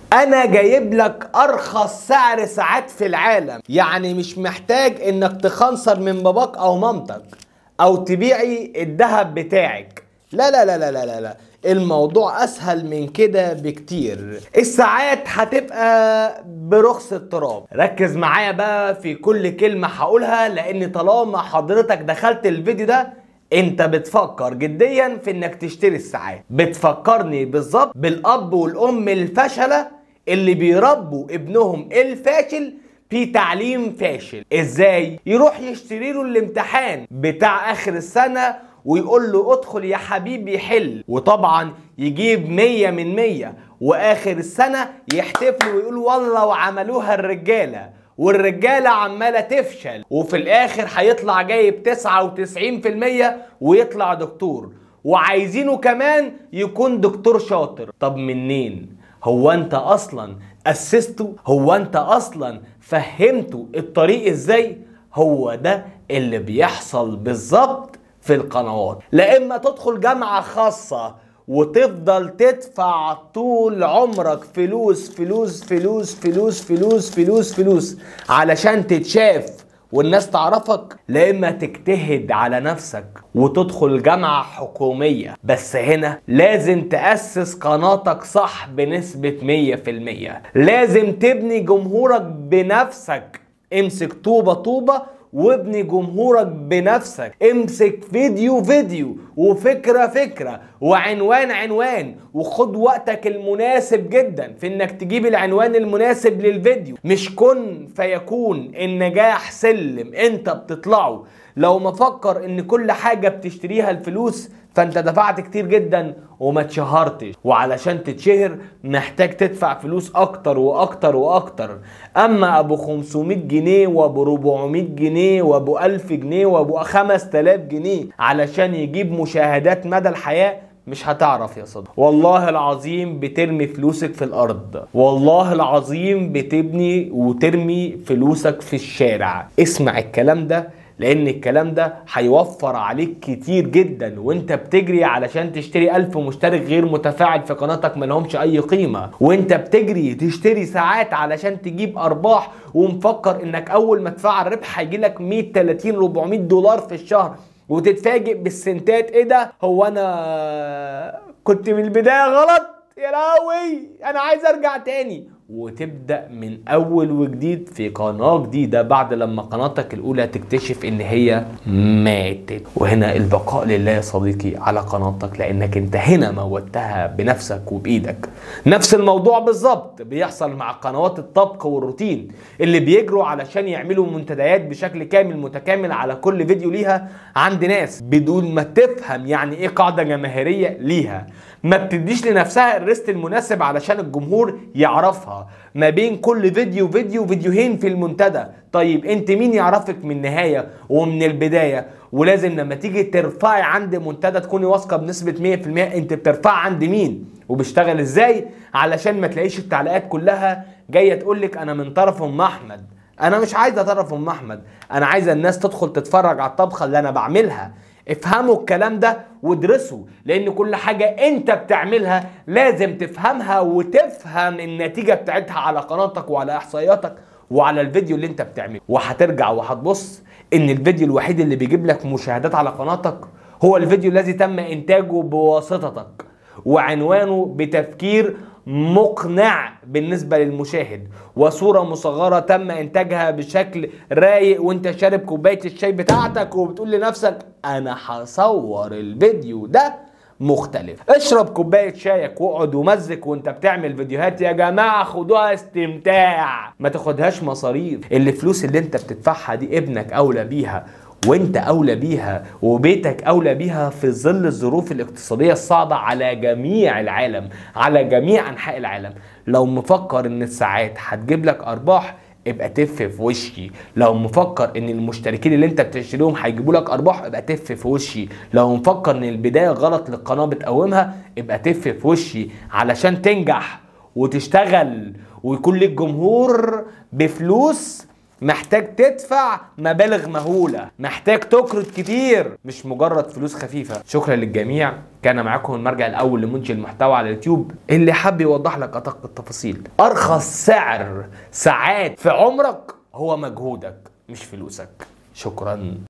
انا جايب لك ارخص سعر ساعات في العالم يعني مش محتاج انك تخنصر من باباك او مامتك او تبيعي الذهب بتاعك لا لا لا لا لا لا, لا. الموضوع اسهل من كده بكتير الساعات هتبقى برخص التراب ركز معايا بقى في كل كلمة هقولها لان طالما حضرتك دخلت الفيديو ده انت بتفكر جديا في انك تشتري الساعات بتفكرني بالظبط بالاب والام الفشله اللي بيربوا ابنهم الفاشل في تعليم فاشل ازاي يروح يشتري له الامتحان بتاع اخر السنه ويقول له ادخل يا حبيبي حل وطبعا يجيب مية من مية واخر السنه يحتفلوا ويقولوا والله وعملوها الرجاله والرجالة عمالة تفشل وفي الآخر هيطلع جايب 99% ويطلع دكتور وعايزينه كمان يكون دكتور شاطر طب منين؟ هو أنت أصلا أسسته؟ هو أنت أصلا فهمته الطريق إزاي؟ هو ده اللي بيحصل بالظبط في القنوات لا إما تدخل جامعة خاصة وتفضل تدفع طول عمرك فلوس فلوس فلوس فلوس فلوس فلوس فلوس علشان تتشاف والناس تعرفك لا اما تجتهد على نفسك وتدخل جامعة حكومية بس هنا لازم تأسس قناتك صح بنسبة 100% لازم تبني جمهورك بنفسك امسك طوبة طوبة وابني جمهورك بنفسك امسك فيديو فيديو وفكرة فكرة وعنوان عنوان وخد وقتك المناسب جدا في انك تجيب العنوان المناسب للفيديو مش كن فيكون النجاح سلم انت بتطلعه لو مفكر ان كل حاجة بتشتريها الفلوس فانت دفعت كتير جدا وما اتشهرتش وعلشان تتشهر محتاج تدفع فلوس اكتر واكتر واكتر اما ابو 500 جنيه وابو 400 جنيه وابو 1000 جنيه وابو 5000 جنيه علشان يجيب مشاهدات مدى الحياة مش هتعرف يا صديقي والله العظيم بترمي فلوسك في الارض والله العظيم بتبني وترمي فلوسك في الشارع اسمع الكلام ده لان الكلام ده هيوفر عليك كتير جدا وانت بتجري علشان تشتري ألف مشترك غير متفاعل في قناتك ما لهمش اي قيمة وانت بتجري تشتري ساعات علشان تجيب ارباح ومفكر انك اول ما تفعل ربح هيجيلك 100 30 400 دولار في الشهر وتتفاجئ بالسنتات ايه ده هو انا كنت من البداية غلط يا لهوي انا عايز ارجع تاني وتبدا من اول وجديد في قناه جديده بعد لما قناتك الاولى تكتشف ان هي ماتت وهنا البقاء لله يا صديقي على قناتك لانك انت هنا موتها بنفسك وبايدك نفس الموضوع بالظبط بيحصل مع قنوات الطبخ والروتين اللي بيجروا علشان يعملوا منتديات بشكل كامل متكامل على كل فيديو ليها عند ناس بدون ما تفهم يعني ايه قاعده جماهيريه ليها ما بتديش لنفسها الريست المناسب علشان الجمهور يعرفها ما بين كل فيديو فيديو فيديوهين في المنتدى طيب انت مين يعرفك من النهاية ومن البداية ولازم لما تيجي ترفعي عند منتدى تكوني واثقة بنسبة 100% انت بترفع عند مين وبيشتغل ازاي علشان ما تلاقيش التعليقات كلها جاية تقولك انا من طرف ام احمد انا مش عايزة طرف ام احمد انا عايزة الناس تدخل تتفرج على الطبخة اللي انا بعملها افهموا الكلام ده وادرسوا لان كل حاجة انت بتعملها لازم تفهمها وتفهم النتيجة بتاعتها على قناتك وعلى احصائياتك وعلى الفيديو اللي انت بتعمله وهترجع وهتبص ان الفيديو الوحيد اللي بيجيب لك مشاهدات على قناتك هو الفيديو الذي تم انتاجه بواسطتك وعنوانه بتفكير مقنع بالنسبة للمشاهد وصورة مصغرة تم انتاجها بشكل رايق وانت شارب كوباية الشاي بتاعتك وبتقول لنفسك انا هصور الفيديو ده مختلف اشرب كوباية شايك واقعد ومزك وانت بتعمل فيديوهات يا جماعة خدوها استمتاع ما تاخدهاش مصاريف الفلوس اللي انت بتدفعها دي ابنك اولى بيها وانت اولى بيها وبيتك اولى بيها في ظل الظروف الاقتصاديه الصعبه على جميع العالم على جميع انحاء العالم لو مفكر ان الساعات هتجيب لك ارباح ابقى تف في وشي لو مفكر ان المشتركين اللي انت بتشتريهم هيجيبوا لك ارباح ابقى تف في وشي لو مفكر ان البدايه غلط للقناه بتقومها ابقى تف في وشي علشان تنجح وتشتغل ويكون لك جمهور بفلوس محتاج تدفع مبالغ مهولة محتاج تكرد كتير مش مجرد فلوس خفيفة شكرا للجميع كان معاكم المرجع الاول لمنشئ المحتوى على اليوتيوب اللي حب يوضح لك ادق التفاصيل ارخص سعر ساعات في عمرك هو مجهودك مش فلوسك شكرا